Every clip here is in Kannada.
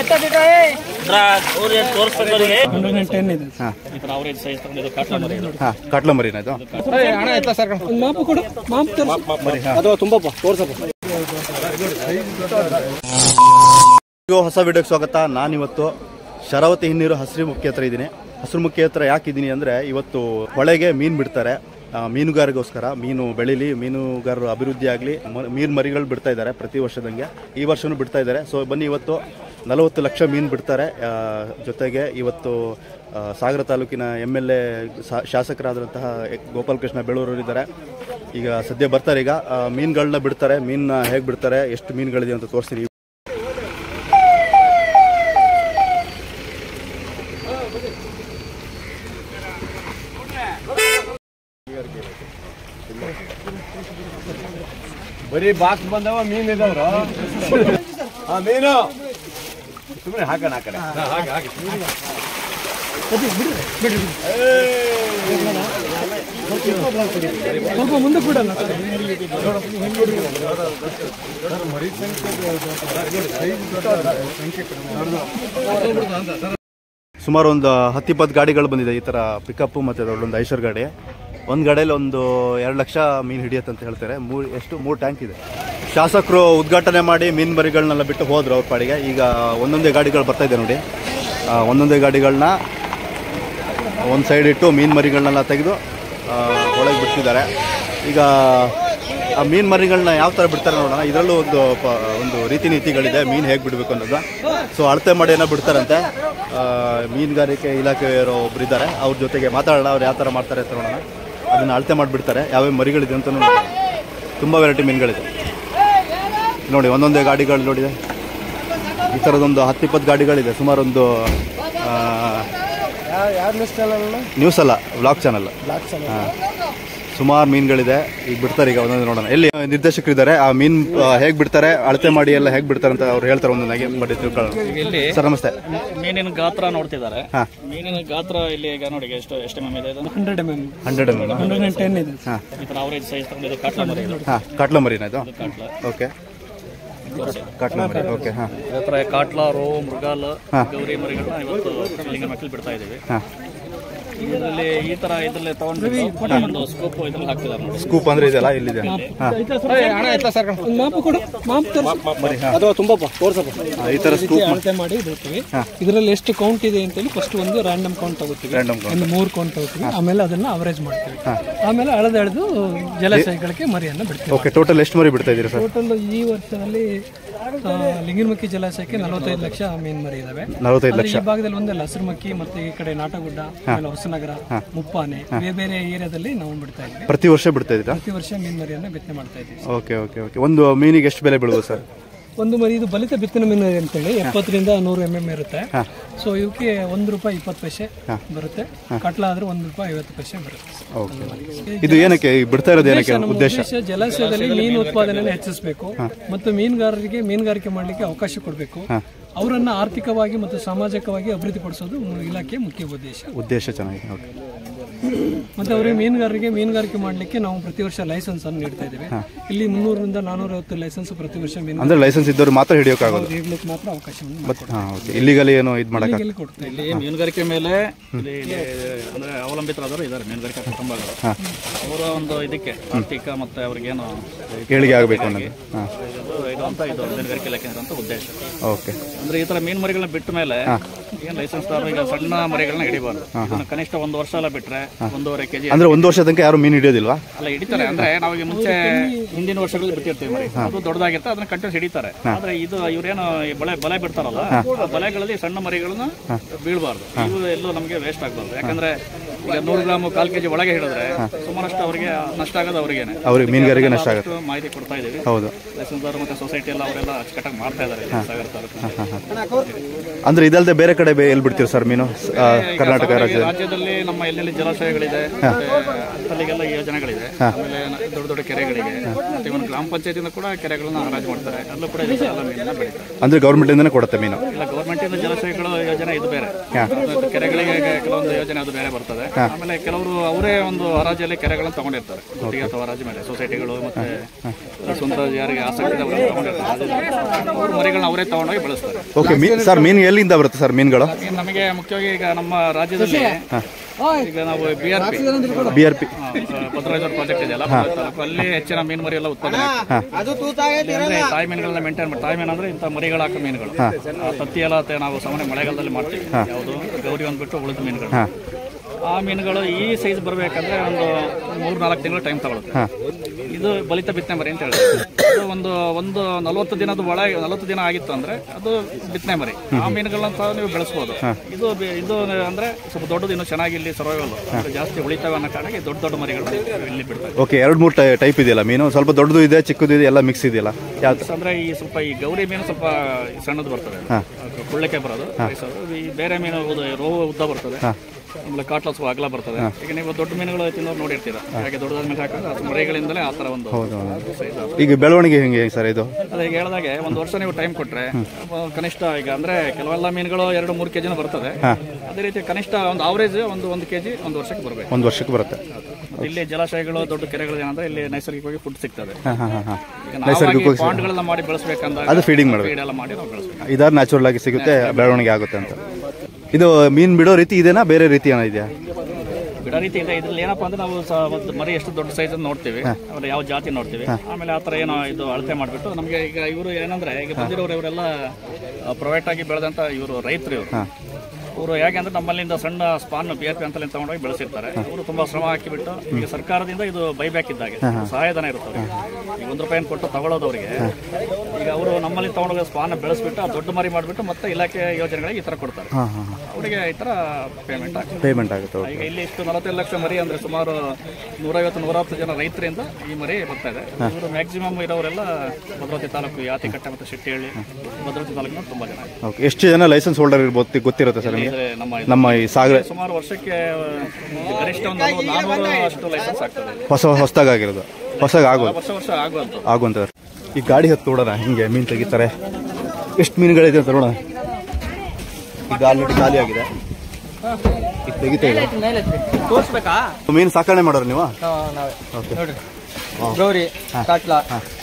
ಹಂಡ್ರೆಡ್ ಆ್ಯಂಡ್ ಟೆನ್ ಇದೆ ಹಾಂ ಅವರೇಜ್ ಸೈಜ್ ತಗೊಂಡಿದ್ದು ಕಾಟ್ಲ ಮರಿ ಇದು. ಹಾಂ ಕಟ್ಲ ಮರಿನಾ ಇದು ಒಂದು ಮಾಪು ಕೊಡು ಮಾಪು ತೋರಿಸು ಇದು ಹೊಸ ವಿಡಿಯೋಗೆ ಸ್ವಾಗತ ನಾನಿವತ್ತು ಶರಾವತಿ ಹಿನ್ನೀರು ಹಸಿರು ಮುಖ್ಯ ಹತ್ರ ಇದ್ದೀನಿ ಹಸಿರು ಮುಖ್ಯ ಹತ್ರ ಯಾಕಿದ್ದೀನಿ ಅಂದರೆ ಇವತ್ತು ಹೊಳೆಗೆ ಮೀನು ಬಿಡ್ತಾರೆ ಆ, ಮೀನುಗಾರಿಗೋಸ್ಕರ ಮೀನು ಬೆಳೀಲಿ ಮೀನುಗಾರರು ಅಭಿವೃದ್ಧಿ ಆಗಲಿ ಮೀನು ಮರಿಗಳು ಬಿಡ್ತಾ ಇದ್ದಾರೆ ಪ್ರತಿ ವರ್ಷದಂಗೆ ಈ ವರ್ಷನೂ ಬಿಡ್ತಾ ಇದ್ದಾರೆ ಸೊ ಬನ್ನಿ ಇವತ್ತು ನಲವತ್ತು ಲಕ್ಷ ಮೀನು ಬಿಡ್ತಾರೆ ಆ, ಜೊತೆಗೆ ಇವತ್ತು ಆ, ಸಾಗರ ತಾಲೂಕಿನ ಎಮ್ ಎಲ್ ಎ ಶಾಸಕರಾದಂತಹ ಗೋಪಾಲಕೃಷ್ಣ ಬೆಳೂರು ಇದ್ದಾರೆ ಈಗ ಸದ್ಯ ಬರ್ತಾರೆ ಈಗ ಆ, ಮೀನುಗಳನ್ನ ಬಿಡ್ತಾರೆ ಮೀನನ್ನ ಹೇಗೆ ಬಿಡ್ತಾರೆ ಎಷ್ಟು ಮೀನುಗಳಿದೆ ಅಂತ ತೋರಿಸ್ತೀನಿ ಬರೀ ಬಾಕ್ಸ್ ಬಂದವ ಮೀನ್ ಇದಾವ್ರ ಆ ಮೀನು ಸುಮ್ಮನೆ ಹಾಕೋಣ ಆ ಕಡೆ ಸ್ವಲ್ಪ ಮುಂದೆ ಬಿಡಲ್ಲ ಸುಮಾರು ಒಂದು ಹತ್ತಿಪ್ಪತ್ತು ಗಾಡಿಗಳು ಬಂದಿದೆ ಈ ಥರ ಪಿಕಪ್ಪು ಮತ್ತು ದೊಡ್ಡೊಂದು ಐಶ್ವರ್ ಗಾಡಿ ಒಂದು ಗಾಡಿಯಲ್ಲಿ ಒಂದು ಎರಡು ಲಕ್ಷ ಮೀನು ಹಿಡಿಯುತ್ತೆ ಅಂತ ಹೇಳ್ತಾರೆ ಮೂರು ಎಷ್ಟು ಮೂರು ಟ್ಯಾಂಕ್ ಇದೆ ಶಾಸಕರು ಉದ್ಘಾಟನೆ ಮಾಡಿ ಮೀನು ಮರಿಗಳನ್ನೆಲ್ಲ ಬಿಟ್ಟು ಹೋದ್ರು ಅವ್ರ ಪಾಡಿಗೆ ಈಗ ಒಂದೊಂದೇ ಗಾಡಿಗಳು ಬರ್ತಾ ಇದೆ ನೋಡಿ ಆ, ಒಂದೊಂದೇ ಗಾಡಿಗಳನ್ನ ಒಂದು ಸೈಡ್ ಇಟ್ಟು ಮೀನು ಮರಿಗಳನ್ನೆಲ್ಲ ತೆಗೆದು ಒಳಗೆ ಬಿಡ್ತಿದ್ದಾರೆ ಈಗ ಆ ಮೀನು ಮರಿಗಳನ್ನ ಯಾವ ಥರ ಬಿಡ್ತಾರೆ ನೋಡೋಣ ಇದರಲ್ಲೂ ಒಂದು ಪ- ಒಂದು ರೀತಿ ನೀತಿಗಳಿದೆ ಮೀನು ಹೇಗೆ ಬಿಡಬೇಕು ಅನ್ನೋದು ಸೊ ಅಳತೆ ಮಾಡಿ ಏನೋ ಬಿಡ್ತಾರಂತೆ ಆ, ಮೀನುಗಾರಿಕೆ ಇಲಾಖೆಯವರು ಒಬ್ರು ಇದ್ದಾರೆ ಅವ್ರ ಜೊತೆಗೆ ಮಾತಾಡೋಣ ಅವ್ರು ಯಾವ ಥರ ಮಾಡ್ತಾರೆ ಅಂತ ನೋಡೋಣ ಅದನ್ನು ಅಳತೆ ಮಾಡಿಬಿಡ್ತಾರೆ ಯಾವ್ಯಾವ ಮರಿಗಳಿದೆ ಅಂತ ನೋಡೋಣ ತುಂಬ ವೆರೈಟಿ ಮೀನುಗಳಿದೆ ನೋಡಿ ಒಂದೊಂದೇ ಗಾಡಿಗಳು ನೋಡಿದೆ ಈ ಥರದೊಂದು ಹತ್ತಿಪ್ಪತ್ತು ಗಾಡಿಗಳಿದೆ ಸುಮಾರು ಒಂದು ಯಾರು ಲಿಸ್ಟ್ ಅಲ್ಲ ನ್ಯೂಸ್ ಅಲ್ಲ ವ್ಲಾಗ್ ಚಾನಲ್ ಹಾಂ ಸುಮಾರು ಮೀನುಗಳಿದೆ ಈಗ ಬಿಡ್ತಾರೆ ಈಗ ಒಂದೊಂದು ನೋಡೋಣ ಎಲ್ಲಿ ನಿರ್ದೇಶಕರಿದ್ದಾರೆ ಆ ಮೀನ್ ಹೇಗೆ ಬಿಡ್ತಾರೆ ಅಳತೆ ಮಾಡಿ ಎಲ್ಲ ಹೇಗೆ ಬಿಡ್ತಾರೆ ಅಂತ ಅವ್ರು ಹೇಳ್ತಾರೆ ಒಂದೊಂದಾಗಿ ಬಡಿ ತಿಳ್ಕೊಳ್ಳೋಣ ಇಲ್ಲಿ ಸರ್ ನಮಸ್ತೆ ಮೀನಿನ ಗಾತ್ರ ನೋಡ್ತಿದ್ದಾರೆ ಹಾ. ಮೀನಿನ ಗಾತ್ರ ಇಲ್ಲಿ ಈಗ ನೋಡಿ ಎಷ್ಟು ಎಷ್ಟು ಎಮ್ ಇದೆ ಇದು hundred M M hundred M hundred and ten ಇದೆ ಹಾಂ ಈ ತರ ಅವರೇಜ್ ಸೈಜ್ ತಗೊಂಡಿದ್ದು ಕಾಟ್ಲ ಮರಿ ಇದು. ಹಾಂ ಕಾಟ್ಲ ಮರಿನಾ ಇದು ಕಾಟ್ಲ ಓಕೆ ಕಾಟ್ಲ ಮರಿ ಓಕೆ ಹಾಂ ಇದೇ ತರ ಕಾಟ್ಲ ರೋ ಮೃಗಾಲ ಗೌರಿ ಮರಿಗಳನ್ನ ಇವತ್ತು ಇಲ್ಲಿಗೆ ಮಕ್ಕಳು ಬಿಡ್ತಾ ಇದೀವಿ ಹಾಂ ಇದರಲ್ಲಿ ಈ ತರ ಇದ್ರಲ್ಲಿ ತಗೊಂಡು ಒಂದು ಸ್ಕೋಪ್ ಇದ್ರಲ್ಲಿ ಹಾಕ್ತಿದ್ದಾರೆ ನೋಡಿ ಸ್ಕೂಪ್ ಅಂದ್ರೆ ಇದೆಯಲ್ಲ ಇಲ್ಲಿದೆ ಹಾಂ ಒಂದು ಮಾಪು ಕೊಡು ಮಾಪು ತೋರಿಸು ಈ ಥರ ಸ್ಕೂಪ್ ಅಳತೆ ಮಾಡಿ ಬಿಡ್ತೀವಿ ಇದರಲ್ಲಿ ಎಷ್ಟು ಕೌಂಟ್ ಇದೆ ಅಂತೇಳಿ ಫಸ್ಟ್ ಒಂದು ರ್ಯಾಂಡಮ್ ಕೌಂಟ್ ತಗೋತೀವಿ Random ಒಂದು ಮೂರು ಕೌಂಟ್ ತಗೋತೀವಿ ಆಮೇಲೆ ಅದನ್ನ ಅವರೇಜ್ ಮಾಡ್ತೀವಿ ಆಮೇಲೆ ಅಳೆದು ಎಳೆದು ಜಲಾಶಯಗಳಿಗೆ ಮರಿಯನ್ನ ಬಿಡ್ತೀವಿ ಓಕೆ ಟೋಟಲ್ ಎಷ್ಟು ಮರಿ ಬಿಡ್ತಾ ಇದ್ದೀರಾ ಸರ್ ಟೋಟಲ್ ಈ ವರ್ಷದಲ್ಲಿ ಆ, ಲಿಂಗನಮಕ್ಕಿ ಜಲಾಶಯಕ್ಕೆ ನಲವತ್ತೈದು ಲಕ್ಷ ಮೀನು ಮರಿ ಇದಾವೆ ನಲವತ್ತೈದು ಆದ್ರೆ ಈ ಭಾಗದಲ್ಲಿ ಒಂದಲ್ಲ ಹಸಿರುಮಕ್ಕಿ ಮತ್ತೆ ಈ ಕಡೆ ನಾಟಗುಡ್ಡ ಆಮೇಲೆ ಹೊಸನಗರ ಮುಪ್ಪಾನೆ ಬೇರೆ ಬೇರೆ ಏರಿಯಾದಲ್ಲಿ ನಾವು ಬಿಡ್ತಾ ಇದ್ವಿ ಪ್ರತಿ ವರ್ಷ ಬಿಡ್ತಾ ಇದ್ದೀರಾ ಪ್ರತಿ ವರ್ಷ ಮೀನು ಮರಿಯನ್ನ ಬಿತ್ತನೆ ಮಾಡ್ತಾ ಇದ್ದೀವಿ ಓಕೆ ಓಕೆ ಓಕೆ ಒಂದು ಮೀನಿಗೆ ಎಷ್ಟು ಬೆಲೆ ಬೀಳ್ಬೋದು ಸರ್ ಒಂದು ಮರಿ ಇದು ಬಲಿತ ಬಿತ್ತನೆ ಮೀನು ಅಂತೇಳಿ ಎಪ್ಪತ್ತರಿಂದ ನೂರು ಎಮ್ ಎಮ್ ಇರುತ್ತೆ ಸೊ ಇವಕ್ಕೆ ಒಂದು ರೂಪಾಯಿ ಇಪ್ಪತ್ತು ಪೈಸೆ ಬರುತ್ತೆ ಕಟ್ಲ ಆದ್ರೆ ಒಂದು ರೂಪಾಯಿ ಐವತ್ತು ಪೈಸೆ ಬರುತ್ತೆ ಓಕೆ ಇದು ಏನಕ್ಕೆ ಈ ಬಿಡ್ತಾ ಇರೋದು ಏನಕ್ಕೆ ನಮ್ಮ ಉದ್ದೇಶ ಉದ್ದೇಶ ಜಲಾಶಯದಲ್ಲಿ ಮೀನು ಉತ್ಪಾದನೆಯನ್ನು ಹೆಚ್ಚಿಸಬೇಕು ಮತ್ತು ಮೀನುಗಾರರಿಗೆ ಮೀನುಗಾರಿಕೆ ಮಾಡಲಿಕ್ಕೆ ಅವಕಾಶ ಕೊಡಬೇಕು ಅವರನ್ನ ಆರ್ಥಿಕವಾಗಿ ಮತ್ತು ಸಾಮಾಜಿಕವಾಗಿ ಅಭಿವೃದ್ಧಿಪಡಿಸೋದು ಮು- ಇಲಾಖೆಯ ಮುಖ್ಯ ಉದ್ದೇಶ ಉದ್ದೇಶ ಚೆನ್ನಾಗಿದೆ ಓಕೆ ಮತ್ತೆ ಅವರಿಗೆ ಮೀನುಗಾರರಿಗೆ ಮೀನುಗಾರಿಕೆ ಮಾಡಲಿಕ್ಕೆ ನಾವು ಪ್ರತಿ ವರ್ಷ ಲೈಸೆನ್ಸ್ ಅನ್ನು ನೀಡ್ತಾ ಇದ್ದೇವೆ ಇಲ್ಲಿ ಮುನ್ನೂರರಿಂದ ನಾನೂರೈವತ್ತು ಲೈಸೆನ್ಸ್ ಪ್ರತಿ ವರ್ಷ ಮೀನು ಅಂದ್ರೆ ಲೈಸೆನ್ಸ್ ಇದ್ದವ್ರು ಮಾತ್ರ ಹಿಡಿಯೋಕ್ಕಾಗೋದು ಇರ್ಲಿಕ್ಕೆ ಮಾತ್ರ ಅವಕಾಶವನ್ನು ಬಟ್ ಹಾಂ ಓಕೆ ಇಲ್ಲಿಗಲಿ ಏನು ಇದು ಮಾಡಕ್ಕೆ ಇಲ್ಲಿ ಕೊಡ್ತಾ ಇಲ್ಲಿ ಮೀನುಗಾರಿಕೆ ಮೇಲೆ ಇಲ್ಲಿ ಇಲ್ಲಿ ಅಂದ್ರೆ ಅವಲಂಬಿತರಾದವರು ಇದ್ದಾರೆ ಮೀನುಗಾರಿಕೆ ಕುಟುಂಬಗಳು ಅವರ ಒಂದು ಇದಕ್ಕೆ ಆರ್ಥಿಕ ಮತ್ತೆ ಅವ್ರಿಗೇನು ಏಳಿಗೆ ಆಗಬೇಕು ಅನ್ನೋದು ಹಾಂ ಇದು ಇದು ಅಂತ ಇದು ಮೀನುಗಾರಿಕೆ ಇಲಾಖೆ ಅಂತ ಉದ್ದೇಶ ಓಕೆ ಅಂದ್ರೆ ಈ ತರ ಮೀನು ಮರಿಗಳನ್ನ ಬಿಟ್ಟ ಮೇಲೆ ಏನ್ ಲೈಸೆನ್ಸ್ ಈಗ ಸಣ್ಣ ಮರಿಗಳನ್ನ ಹಿಡಿಬಾರ್ದು ಇದನ್ನ ಕನಿಷ್ಠ ಒಂದು ವರ್ಷ ಎಲ್ಲ ಬಿಟ್ರೆ ಒಂದೂವರೆ ಕೆಜಿ ಅಂದ್ರೆ ಒಂದು ವರ್ಷ ತನಕ ಯಾರು ಮೀನು ಹಿಡಿಯೋದಿಲ್ವಾ ಅಲ್ಲ ಹಿಡಿತಾರೆ ಅಂದ್ರೆ ನಾವೀಗ ಮುಂಚೆ ಹಿಂದಿನ ವರ್ಷಗಳಲ್ಲಿ ಬಿಟ್ಟಿರ್ತೀವಿ ಮರಿ ಅದು ದೊಡ್ಡದಾಗಿರುತ್ತೆ ಅದನ್ನ ಕಂಟಿನ್ಯೂಸ್ ಹಿಡಿತಾರೆ ಆದ್ರೆ ಇದು ಇವ್ರೇನು ಈ ಬಲೆ ಬಲೆ ಬಿಡ್ತಾರಲ್ಲ ಆ ಬಲೆಗಳಲ್ಲಿ ಸಣ್ಣ ಮರಿಗಳನ್ನ ಬೀಳಬಾರ್ದು ಇವು ಎಲ್ಲೂ ನಮಗೆ ವೇಸ್ಟ್ ಆಗಬಾರ್ದು ಯಾಕಂದ್ರೆ ಈಗ ನೂರು ಗ್ರಾಮ್ ಕಾಲ್ ಕೆಜಿ ಒಳಗೆ ಹಿಡಿದ್ರೆ ಸುಮಾರಷ್ಟು ಅವರಿಗೆ ನಷ್ಟ ಆಗೋದು ಅವ್ರಿಗೇನೆ ಅವ್ರಿಗೆ ಮೀನುಗಾರಿಗೆ ನಷ್ಟ ಆಗುತ್ತೆ ಅಷ್ಟು ಮಾಹಿತಿ ಕೊಡ್ತಾ ಇದೀವಿ ಹೌದು ಲೈಸೆನ್ಸ್ ಮತ್ತೆ ಸೊಸೈಟಿ ಎಲ್ಲ ಅವರೆಲ್ಲ ಅಚ್ಚುಕಟ್ಟಾಗಿ ಮಾಡ್ತಾ ಇದ್ದಾರೆ ಇಲ್ಲಿ ಸಾಗರ ತಾಲೂಕು ಅಂದ್ರೆ ಇದಲ್ಲದೆ ಬೇರೆ ಕಡೆ ಬೇ- ಎಲ್ಲಿ ಬಿಡ್ತೀವಿ ಸರ್ ಮೀನು ಆ, ಕರ್ನಾಟಕ ರಾಜ್ಯ ರಾಜ್ಯದಲ್ಲಿ ನಮ್ಮ ಎಲ್ಲೆಲ್ಲಿ ಜಲಾಶಯಗಳಿದೆ ಮತ್ತೆ ಅಲ್ಲಿಗೆಲ್ಲ ಯೋಜನೆಗಳಿದೆ ಆಮೇಲೆ ನ- ದೊಡ್ಡ ದೊಡ್ಡ ಕೆರೆಗಳಿಗೆ ಮತ್ತೆ ಒಂದು ಗ್ರಾಮ ಪಂಚಾಯತಿಂದ ಕೂಡ ಕೆರೆಗಳನ್ನ ಹರಾಜು ಮಾಡ್ತಾರೆ ಅಲ್ಲೂ ಕೂಡ ಈ ತರ ಎಲ್ಲ ಮೀನನ್ನ ಬೆಳೀತಾರೆ ಅಂದ್ರೆ ಗೌರ್ಮೆಂಟ್ ಇಂದನೇ ಕೊಡುತ್ತೆ ಮೀನು ಇಲ್ಲ ಗೌರ್ಮೆಂಟ್ ಇಂದ ಜಲಾಶಯಗಳ ಯೋಜನೆ ಇದು ಬೇರೆ ಮತ್ತು ಕೆರೆಗಳಿಗೆ ಕೆಲವೊಂದು ಯೋಜನೆ ಅದು ಬೇರೆ ಬರ್ತದೆ ಆಮೇಲೆ ಕೆಲವರು ಅವರೇ ಒಂದು ಹರಾಜಲ್ಲಿ ಕೆರೆಗಳನ್ನ ತಗೊಂಡಿರ್ತಾರೆ ಗುತ್ತಿಗೆ ಅಥವಾ ಹರಾಜು ಮೇಲೆ ಸೊಸೈಟಿಗಳು ಮತ್ತೆ ಸ್ವಂತ ಯಾರಿಗೆ ಆಸಕ್ತಿ ಇದೆ ಅವರೆಲ್ಲ ತಗೊಂಡಿರ್ತಾರೆ ಅವ್ರ ಮರಿಗಳನ್ನ ಅವರೇ ತಗೊಂಡೋಗಿ ಬೆಳೆಸ್ತಾರೆ ಓಕೆ ಮೀನ್ ಸರ್ ಮೀನು ಎಲ್ಲಿಂದ ಬರುತ್ತೆ ಸರ್ ಮೀನುಗಳು ಈಗ ನಮಗೆ ಮುಖ್ಯವಾಗಿ ಈಗ ನಮ್ಮ ರಾಜ್ಯದಲ್ಲಿ ಈಗ ನಾವು B R P B R P Bhadravati project ಇದೆಯಲ್ಲ ಭದ್ರಾವತಿ ತಾಲೂಕು ಅಲ್ಲಿ ಹೆಚ್ಚಿನ ಮೀನು ಮರಿ ಎಲ್ಲ ಉತ್ಪಾದನೆ ಆಗ್ತದೆ. ಇಲ್ಲಿ ಅಂದ್ರೆ ತಾಯಿ ಮೀನುಗಳನ್ನ ಮೇಂಟೈನ್ ಮಾಡಿ ತಾಯಿ ಮೀನು ಅಂದ್ರೆ ಇಂಥ ಮರಿಗಳು ಹಾಕೋ ಮೀನುಗಳು ಆ ತತ್ತಿ ಎಲ್ಲ ತೆ- ನಾವು ಸಾಮಾನ್ಯ ಮಳೆಗಾಲದಲ್ಲಿ ಮಾಡ್ತೀವಿ ಯಾವುದು ಗೌರಿ ಅಂದ್ಬಿಟ್ಟು ಉಳಿದ ಮೀನುಗಳು ಆ ಮೀನುಗಳು ಈ ಸೈಜ್ ಬರಬೇಕಂದ್ರೆ ಒಂದು ಮೂರ್ ನಾಲ್ಕು ತಿಂಗಳು ಟೈಮ್ ತಗೊಳುತ್ತೆ ಇದು ಬಲಿತ ಬಿತ್ತನೆ ಮರಿ ಅಂತ ಹೇಳ್ತಾರೆ ಅದು ಒಂದು ಒಂದು ನಲವತ್ತು ದಿನದ ಒಳಗೆ ನಲವತ್ತು ದಿನ ಆಗಿತ್ತು ಅಂದ್ರೆ ಅದು ಬಿತ್ತನೆ ಮರಿ ಆ ಮೀನುಗಳನ್ನ ಸಹ ನೀವು ಬೆಳೆಸ್ಬೋದು ಇದು ಬಿ- ಇದು ಅಂದ್ರೆ ಸ್ವಲ್ಪ ದೊಡ್ಡದು ಇನ್ನು ಚೆನ್ನಾಗಿ ಇಲ್ಲಿ ಸರ್ವೈವಲ್ ಜಾಸ್ತಿ ಉಳಿತಾವೆ ಅನ್ನೋ ಕಾರಣಕ್ಕೆ ದೊಡ್ಡ ದೊಡ್ಡ ಮರಿಗಳು ಇಲ್ಲಿ ಬಿಡ್ತಾರೆ ಓಕೆ ಎರಡು ಮೂರು ಟೈಪ್ ಇದೆಯಲ್ಲ ಮೀನು ಸ್ವಲ್ಪ ದೊಡ್ಡದು ಇದೆ ಚಿಕ್ಕದು ಇದೆ ಎಲ್ಲ ಮಿಕ್ಸ್ ಇದೆಯಲ್ಲ ಯಾವ ಅಂದ್ರೆ ಈ ಸ್ವಲ್ಪ ಈ ಗೌರಿ ಮೀನು ಸ್ವಲ್ಪ ಸಣ್ಣದು ಬರ್ತದೆ ಅದು ಕುಳ್ಳಕ್ಕೆ ಬರೋದು ವಯಸ್ಸದು. ಈ ಬೇರೆ ಮೀನು ಉದ್ದ- ರೋ ಉದ್ದ ಬರ್ತದೆ ಆಮೇಲೆ ಕಾಟ್ಲ ಸ್ವಲ್ಪ ಅಗಲ ಬರ್ತದೆ ಈಗ ನೀವು ದೊಡ್ಡ ಮೀನುಗಳು ತಿನ್ನೋರು ನೋಡಿರ್ತೀರ ಹಾಗೆ ದೊಡ್ಡದಾದ ಮೇಲೆ ಹಾಕಿದ್ರೆ ಅದು ಮರಿಗಳಿಂದಲೇ ಆ ತರ ಒಂದು size ಅದು. ಈಗ ಬೆಳವಣಿಗೆ ಹೆಂಗೆ ಸರ್ ಇದು ಅದೇ ಈಗ ಹೇಳ್ದಾಗೆ ಒಂದು ವರ್ಷ ನೀವು ಟೈಮ್ ಕೊಟ್ರೆ ಅಹ್, ಕನಿಷ್ಠ ಈಗ ಅಂದ್ರೆ ಕೆಲವೆಲ್ಲ ಮೀನುಗಳು ಎರಡು ಮೂರು ಕೆಜಿನ ಬರ್ತದೆ ಅದೇ ರೀತಿ ಕನಿಷ್ಠ ಒಂದು ಅವರೇಜ್ ಒಂದು ಒಂದು ಕೆಜಿ ಒಂದು ವರ್ಷಕ್ಕೆ ಬರಬೇಕು ಒಂದು ವರ್ಷಕ್ಕೆ ಬರುತ್ತೆ ಇಲ್ಲಿ ಜಲಾಶಯಗಳು ದೊಡ್ಡ ಕೆರೆಗಳು ಏನಂದ್ರೆ ಇಲ್ಲಿ ನೈಸರ್ಗಿಕವಾಗಿ ಫುಡ್ ಸಿಗ್ತದೆ ಹಾಂ ಹಾಂ ಹಾಂ ಈಗ ನಾವಾಗಿ ಪಾಂಡ್ಗಳನ್ನ ಮಾಡಿ ಬೆಳೆಸ್ಬೇಕಂದಾಗ ಅದು ಫೀಡಿಂಗ್ ಮಾಡಬೇಕು ಫೀಡ್ ಎಲ್ಲ ಮಾಡಿ ನಾವು ಬೆಳೆಸ್ಬೇಕು ಇದಾದ ನ್ಯಾಚುರಲ್ ಆಗಿ ಸಿಗುತ್ತೆ ಬೆಳವಣಿಗೆ ಆಗುತ್ತೆ ಅಂತ ಇದು ಮೀನು ಬಿಡೋ ರೀತಿ ಇದೆನಾ ಬೇರೆ ರೀತಿ ಏನೋ ಇದೆಯಾ ಬಿಡೋ ರೀತಿ ಇದೆ ಇದ್ರಲ್ಲಿ ಏನಪ್ಪಾ ಅಂದ್ರೆ ನಾವು ಸ- ಒಂದು ಮರಿ ಎಷ್ಟು ದೊಡ್ಡ ಸೈಜ್ ನೋಡ್ತೀವಿ ಆಮೇಲೆ ಯಾವ ಜಾತಿ ನೋಡ್ತೀವಿ ಆಮೇಲೆ ಆ ತರ ಏನೋ ಇದು ಅಳತೆ ಮಾಡ್ಬಿಟ್ಟು ನಮಗೆ ಈಗ ಇವರು ಏನಂದ್ರೆ ಈಗ ಬಂದಿರೋರು ಇವರೆಲ್ಲ ಪ್ರೈವೇಟ್ ಆಗಿ ಬೆಳೆದಂತ ಇವರು ರೈತರು ಇವರು ಅವರು ಹೇಗೆ ಅಂದ್ರೆ ನಮ್ಮಲ್ಲಿಂದ ಸಣ್ಣ ಸ್ಪಾನ್ ಬಿ ಆರ್ ಪಿ ಅಂತಲ್ಲಿ ತಗೊಂಡೋಗಿ ಬೆಳೆಸಿರ್ತಾರೆ ಅವರು ತುಂಬಾ ಶ್ರಮ ಹಾಕಿಬಿಟ್ಟು ಈಗ ಸರ್ಕಾರದಿಂದ ಇದು ಬೈಬ್ಯಾಕ್ ಇದ್ದಾಗೆ ಸಹಾಯಧನ ಇರುತ್ತೆ ಅವ್ರಿಗೆ. ಈಗ ಒಂದು ರೂಪಾಯಿ ಕೊಟ್ಟು ತಗೊಳ್ಳೋದು ಅವರಿಗೆ ಈಗ ಅವರು ನಮ್ಮಲ್ಲಿ ತಗೊಂಡೋಗಿ ಸ್ಪಾನ್ ಬೆಳೆಸ್ಬಿಟ್ಟು ಆ ದೊಡ್ಡ ಮರಿ ಮಾಡಿಬಿಟ್ಟು ಮತ್ತೆ ಇಲಾಖೆ ಯೋಜನೆಗಳಿಗೆ ಈ ತರ ಕೊಡ್ತಾರೆ ಹಾಂ ಹಾಂ ಹಾಂ ಅವರಿಗೆ ಈ ತರ ಪೇಮೆಂಟ್ ಆಗ್ತದೆ ಪೇಮೆಂಟ್ ಆಗುತ್ತೆ ಓಕೆ ಈಗ ಇಲ್ಲಿ ಇಷ್ಟು ನಲವತ್ತೈದು ಲಕ್ಷ ಮರಿ ಅಂದ್ರೆ ಸುಮಾರು ನೂರೈವತ್ತು ನೂರಹತ್ತು ಜನ ರೈತರಿಂದ ಈ ಮರಿ ಬರ್ತಾ ಇದೆ ಇವರು ಮ್ಯಾಕ್ಸಿಮಮ್ ಇರೋರೆಲ್ಲ ಭದ್ರಾವತಿ ತಾಲೂಕು ಯಾತಿಕಟ್ಟೆ ಮತ್ತು ಶೆಟ್ಟಿಹಳ್ಳಿ ಭದ್ರಾವತಿ ತಾಲೂಕಿನ ತುಂಬಾ ಜನ ಇದ್ದಾರೆ. ಓಕೆ ಎಷ್ಟು ಜನ ಲೈಸೆನ್ಸ್ ಹೋಲ್ಡರ್ ಇರ್ಬೋದು ಗೊತ್ತಿರುತ್ತೆ ಸರ್ ನಿಮಗೆ ಅಂದ್ರೆ ನಮ್ಮ ಇದು ನಮ್ಮ ಈ ಸಾಗರ ಸುಮಾರು ವರ್ಷಕ್ಕೆ ಗರಿಷ್ಠ ಒಂದು ನಲವತ್ತು- ನಾನ್ನೂರು ಅಷ್ಟು ಲೈಸೆನ್ಸ್ ಆಗ್ತದೆ ಇಲ್ಲಿ. ಹೊಸ ಹೊಸದಾಗಿರೋದು ಹೊಸದಾಗಿ ಆಗೋದು ವರ್ಷ ವರ್ಷ ಆಗುವಂತ ಆಗುವಂತ ಈ ಗಾಡಿ ಹತ್ತು ನೋಡೋಣ ಹಿಂಗೆ ಮೀನು ತೆಗಿತಾರೆ ಎಷ್ಟು ಮೀನುಗಳಿದೆ ಅಂತ ನೋಡೋಣ ಈಗ ಆಲ್ರೆಡಿ ಖಾಲಿ ಆಗಿದೆ ಈಗ ತೆಗಿತಾ ಇದೆ ತೋರ್ಸ್ಬೇಕಾ ಮೀನು ಸಾಕಣೆ ಮಾಡೋರು ನೀವು ನಾವೇ ಓಕೆ ನೋಡ್ರಿ ಗೌರಿ ಕಾಟ್ಲಾ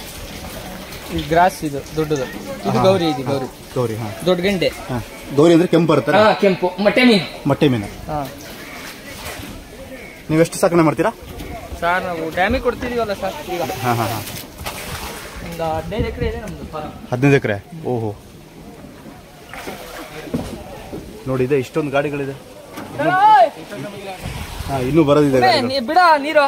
ಈ ಗ್ರಾಸ್ ಇದು ದೊಡ್ಡದು ಇದು ಗೌರಿ ಇದು ಗೌರಿ ಗೌರಿ ಹಾಂ ದೊಡ್ಡ ಗಂಡೆ ಹಾಂ ಗೌರಿ ಅಂದ್ರೆ ಕೆಂಪು ಬರುತ್ತೆ ಹಾ ಕೆಂಪು ಮೊಟ್ಟೆ ಮೀನು ಮೊಟ್ಟೆ ಮೀನು ಹಾ ನೀವು ಎಷ್ಟು ಸಾಕಣೆ ಮಾಡ್ತೀರಾ ಸರ್ ನಾವು ಡ್ಯಾಮಿಗೆ ಕೊಡ್ತಿದೀವಲ್ಲ ಸರ್ ಈಗ ಹಾಂ ಹಾಂ ಹಾಂ ಒಂದು ಹದಿನೈದು ಎಕರೆ ಇದೆ ನಮ್ದು ಫಾರಂ ಹದಿನೈದು ಎಕರೆ ಓಹೋ ನೋಡಿ ಇದೆ ಇಷ್ಟೊಂದು ಗಾಡಿಗಳಿದೆ ಹಾಂ ಇನ್ನೂ ಬರೋದಿದೆ ಗಾಡಿಗಳು. ಬಿಡ ನೀರು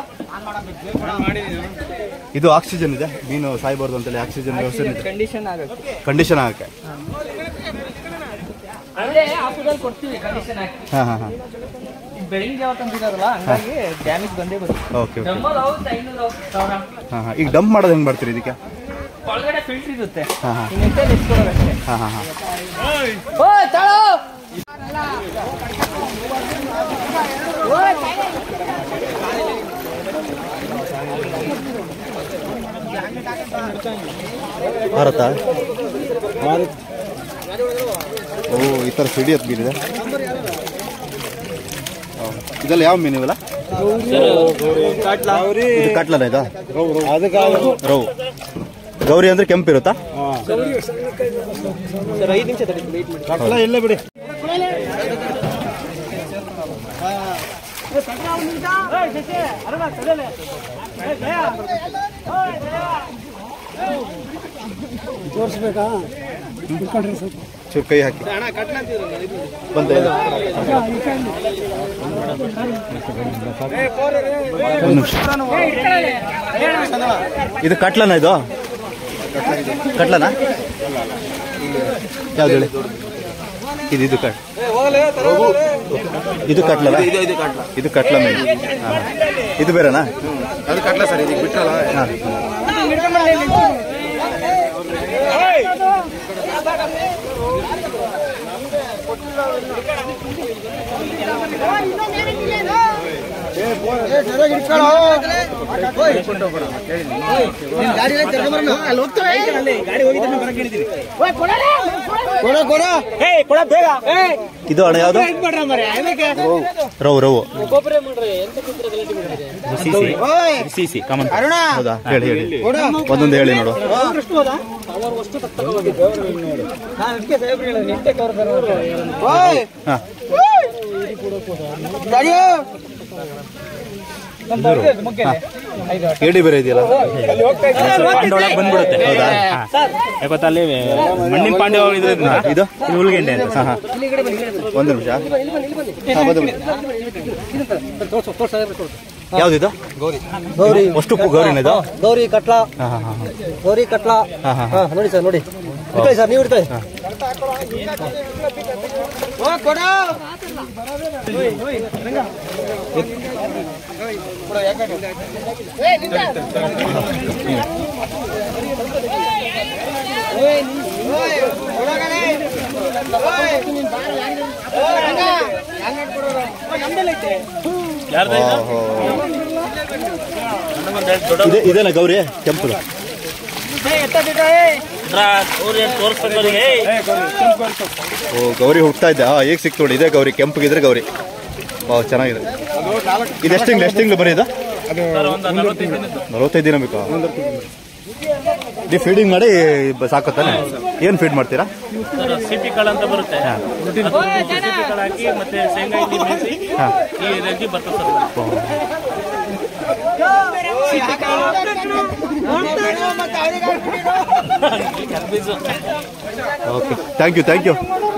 ಇದು ಆಕ್ಸಿಜನ್ ಇದೆ ಮೀನು ಸಾಯ್ಬಾರ್ದು ಅಂತೇಳಿ ಆಕ್ಸಿಜನ್ ವ್ಯವಸ್ಥೆ ಇದೆ ಕಂಡೀಷನ್ ಆಗುತ್ತೆ ಕಂಡೀಷನ್ ಆಗಕ್ಕೆ ಅಂದ್ರೆ ಆಫೀಸಲ್ಲಿ ಕೊಡ್ತೀವಿ ಕಂಡೀಷನ್ ಹಾಕಿ ಹಾಂ ಹಾಂ ಹಾಂ ಈಗ ಬೆಳಿಗ್ಗೆ ಜಾವ ತಂದಿದಾರಲ್ಲ ಹಂಗಾಗಿ ಡ್ಯಾಮಿಗೆ ಬಂದೇ ಬರುತ್ತೆ ಓಕೆ ಓಕೆ ನಮ್ಮಲ್ಲಿ ಹೋಗುತ್ತೆ ಐನೂರು ಸಾವಿರ ಹಾಂ ಹಾಂ ಈಗ ಡಂಪ್ ಮಾಡೋದು ಹೆಂಗೆ ಮಾಡ್ತೀರಿ ಇದಕ್ಕೆ ಒಳಗಡೆ ಫಿಲ್ಟರ್ ಇರುತ್ತೆ ಹಾ, ಹಾ. ಇನ್ನೆಂತ ಎತ್ಕೊಡೋದಷ್ಟೇ ಹಾಂ ಹಾಂ ಹಾಂ ಓಯ್ ತಾಳೋ ಭಾರತ ಓ ಈ ಥರ ಸಿಡಿಯತ್ ಮೀನಿದೆ ಓ, ಇದೆಲ್ಲ ಯಾವ ಮೀನು ಇವೆಲ್ಲ ಇದು ಕಟ್ಲನ ಇದು ರೌ ಗೌರಿ ಅಂದ್ರೆ ಕೆಂಪು ಇರುತ್ತಾ ಸರ್ ಐದು ನಿಮಿಷ ತಡಿ ವೇಟ್ ಮಾಡಿ ಇಲ್ಲ ಬಿಡಿ ಚೂರು ಕೈ ಹಾಕಿ ಬಂದ ಒಂದು ನಿಮಿಷ ಇದು ಕಟ್ಲನ ಇದು ಕಟ್ಲನ ಯಾವ್ದು ಹೇಳಿ ಇದು ಇದು ಕಟ್ ಇದು ಕಟ್ಲನ ಇದು ಕಟ್ಲ ಮೀನು ಹಾ. ಇದು ಬೇರೆನಾ ಅದು ಕಟ್ಲ ಸರ್ ಇದಕ್ಕೆ ಬಿಟ್ರಲ್ಲ ಇದು ಅಣ್ಣ ಯಾವುದು ರವು ರವು ಹೌದಾ ಹೇಳಿ ಹೇಳಿ ಒಂದೊಂದು ಹೇಳಿ ನೋಡು ಹಾ ಏಡಿ ಬೇರೆ ಇದೆಯಲ್ಲ ಬಂದ್ಬಿಡುತ್ತೆ ಹೌದಾ ಯಾವತ್ತ ಅಲ್ಲಿ ಮಣ್ಣಿನ ಪಾಂಡೆ ಇದ್ರಿಂದ ಇದು ಇದು ಹುಲ್ಗೆಂಡೆ ಅಂತ ಹಾ ಹಾ ಒಂದು ನಿಮಿಷ ಹಾ, ಬಂದು ಬಿಡಿ. ಯಾವ್ದಿದು ಗೌರಿ ಅಷ್ಟು ಗೌರಿನ ಇದು ಗೌರಿ ಕಟ್ಲಾ ಹಾ ಹಾ ಹಾ ಗೌರಿ ಕಟ್ಲಾ ಹಾ ಹಾ ಹಾ ನೋಡಿ ಸರ್ ನೋಡಿ ಇಡ್ಕೊಳ್ಳಿ ಸರ್ ನೀವು ಇಡ್ಕೊಳ್ಳಿ ಓಹೋ. ಇದೆ ಇದೇನಾ ಗೌರಿ ಕೆಂಪು ಓ ಗೌರಿ ಹುಡ್ತಾ ಇದ್ದೆ ಹಾ ಈಗ ಸಿಕ್ತು ನೋಡಿ ಇದೇ ಗೌರಿ ಕೆಂಪಗಿದ್ರೆ ಗೌರಿ ವಾ ಚೆನ್ನಾಗಿದೆ ಇದು ಎಷ್ಟು ತಿಂಗಳು ಎಷ್ಟು ತಿಂಗಳು ಬರೀ ಇದು ನಲವತ್ತೈದು ದಿನ ಬೇಕಾ ನೀವು ಫೀಡಿಂಗ್ ಮಾಡಿ ಬ- ಸಾಕುತ್ತಾನೆ ಏನು ಫೀಡ್ ಮಾಡ್ತೀರಾ ಸಿಪಿ ಕಾಳು ಅಂತ ಬರುತ್ತೆ ಸಿಪಿ ಕಾಳು ಹಾಕಿ ಮತ್ತೆ ಶೇಂಗಾ ಹಿಂಡಿ ಮೇಯಿಸಿ ಈ ರೆಡ್ಡಿ ಬರ್ತದೆ sir okay thank you thank you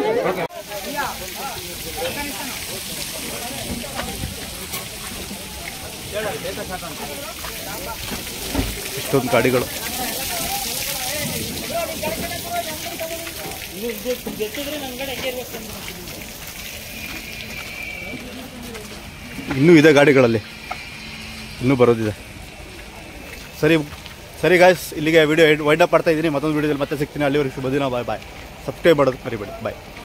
ಇಷ್ಟೊಂದು ಗಾಡಿಗಳು ಇನ್ನೂ ಇದೆ ಗಾಡಿಗಳಲ್ಲಿ ಇನ್ನೂ ಬರೋದಿದೆ ಸರಿ ಸರಿ ಗಾಯ್ಸ್ ಇಲ್ಲಿಗೆ ವಿಡಿಯೋ ವೈಂಡ್ ಅಪ್ ಮಾಡ್ತಾ ಇದ್ದೀನಿ ಮತ್ತೊಂದು ವಿಡಿಯೋದಲ್ಲಿ ಮತ್ತೆ ಸಿಗ್ತೀನಿ ಅಲ್ಲಿವರೆಗೆ ಶುಭ ದಿನ ಬಾಯ್ ಬಾಯ್ ಸಬ್ಸ್ಕ್ರೈಬ್ ಮಾಡೋದು ಮರಿಬೇಡಿ ಬಾಯ್